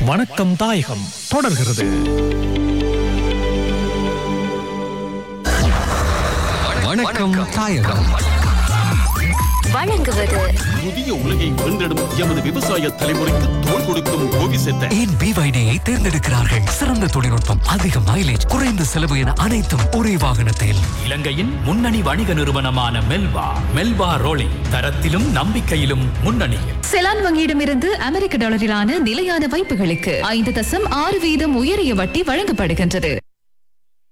வணக்கம் தாயகம் தொடர்கிறது வணக்கம் தாயகம் வழங்குவது புதிய உலகை வென்றெடும் எமது விவசாய தலைமுறைக்கு தோல் கொடுக்கும் கோவி செத்த ஏன் பிவைடியை தேர்ந்தெடுக்கிறார்கள் சிறந்த தொழில்நுட்பம் அதிக மைலேஜ் குறைந்த செலவு என அனைத்தும் ஒரே வாகனத்தில் இலங்கையின் முன்னணி வணிக நிறுவனமான மெல்வா மெல்வா ரோலிங் தரத்திலும் நம்பிக்கையிலும் முன்னணியில் செலான் வங்கியிடமிருந்து அமெரிக்க டாலரிலான நிலையான வைப்புகளுக்கு ஐந்து தசம் ஆறு வீதம் உயரிய வட்டி வழங்கப்படுகின்றது